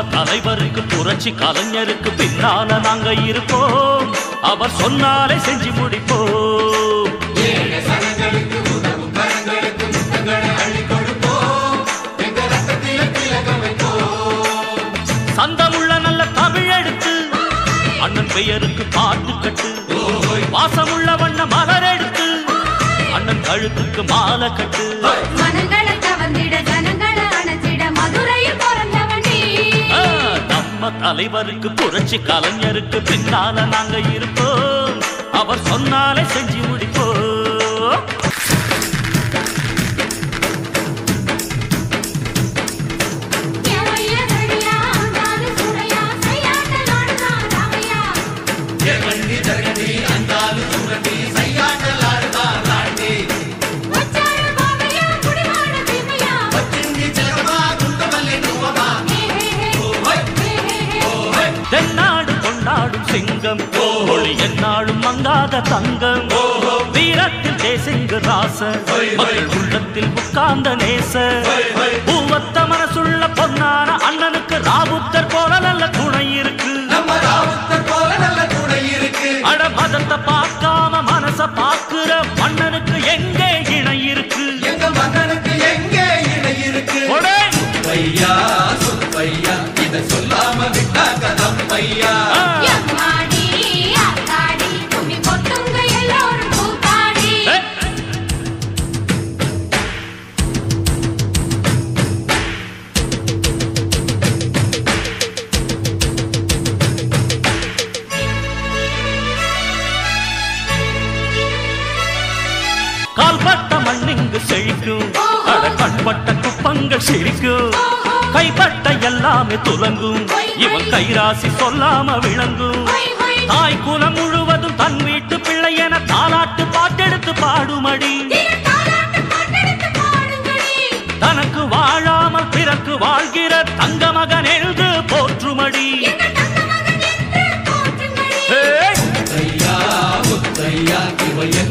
நம்ம தலைவருக்கு புரட்சி கலைஞருக்கு பின்னால நாங்க இருப்போம் அவர் சொன்னாலே செஞ்சு முடிப்போம் சந்தமுள்ள நல்ல தமிழ் எடுத்து அண்ணன் பெயருக்கு பாட்டு கட்டு வாசமுள்ள வண்ண மலர் எடுத்து அண்ணன் கழுத்துக்கு மாலை கட்டு மனங்களை கவர்ந்திட ஜனங்களை அணைச்சிட மதுரையில் பிறந்தவன் நீ ஆ, நம்ம தலைவருக்கு புரட்சி கலைஞருக்கு பின்னால நாங்க இருப்போம் அவர் சொன்னாலே செஞ்சு முடிப்போம் எவைய சரியா ஆண்டாலு சுரையா செய்யாட்டல் ஆடுதான் ராமையா வச்சாரு பாவையா குடிவாட தீமையா ஹே, ஹே, ஹே. ஹே, ஹே, ஹே. தென்னாடு கொண்டாடும் சிங்கம் மொழி என்னாடும் மங்காத தங்கம் வீரத்தில் தேசிங்கு ராச மக்கள் உள்ளத்தில் உட்கார்ந்த நேச பூவத்த மனசுள்ள பொன்னான அண்ணனுக்கு ராபுத்தர் போல நல்ல துணை இருக்கு அட மதத்தை பார்க்காம மனச பாக்குற மன்னனுக்கு எங்கே இணை இருக்கு ஒடே! ஆ! எம்மாடி, ஆத்தாடி, கும்மி கொட்டுங்க எல்லோரும் கூத்தாடி. ஏ! கால்பட்ட மண்ணிங்கு செழிக்கும் அட கண்பட்ட குப்பங்கள் சிரிக்கும் கைப்பட்ட எல்லாமே துலங்கும் இவன் கைராசி சொல்லாம விளங்கும் ஹொய், ஹொய். தாய் குலம் முழுவதும் தன் வீட்டு பிள்ளை என தாலாட்டு பாட்டெடுத்து பாடுமடி திரு தாலாட்டு பாட்டெடுத்து பாடுங்கடி. தனக்கு வாழாமல் பிறக்கு வாழ்கிற தங்க மகன் எழுது போற்றுமடி எங்கள் தங்க மகன் என்று போற்றுங்கடி. ஏய்! முத்தையா முத்தையா இவ என்